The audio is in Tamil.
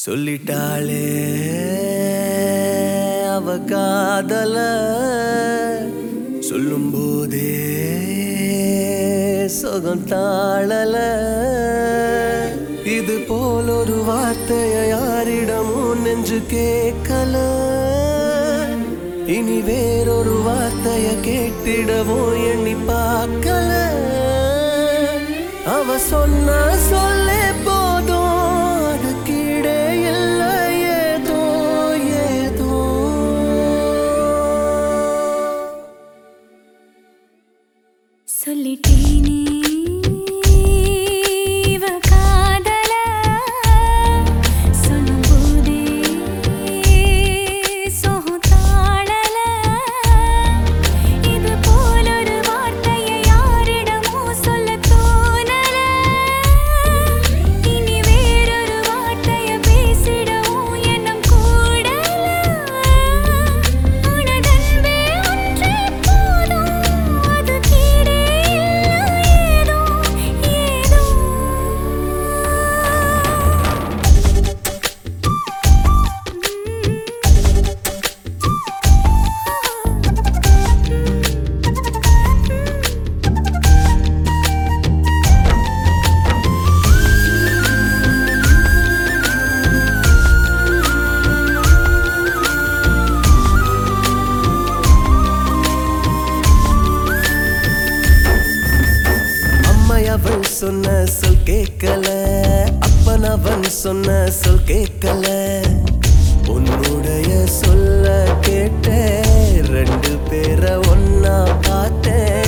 சொல்லிட்டாளே அவ காதல சொல்லும் போதே சுகம் தாழல இது போல் ஒரு வார்த்தைய யாரிடமும் நெஞ்சு கேட்கல இனி வேறொரு வார்த்தைய கேட்டிடவும் எண்ணி பார்க்கல அவ சொன்ன சொல்லே போதும் அதுக்கிடே இல்லை ஏதோ ஏதோ சொல்லிட்டேனே இவ காதல சொல்லும்போதே சோகம் தாழல இது போல ஒரு வார்த்தையை யாரிடமோ சொல்ல தோணல இனி வேறொரு வார்த்தையை பேசிடவும் எண்ணம் கூடல உனதன்பே ஒன்றே போதும் அது கீழே ஏதோ ஏதோ அம்மை அவன் சொன்ன சொல் கேட்கல அப்பன் அவன் சொன்ன சொல் கேட்கல உன்னுடைய சொல்ல கேட்டேன் ரெண்டு பேரை ஒன்னா பார்த்தேன்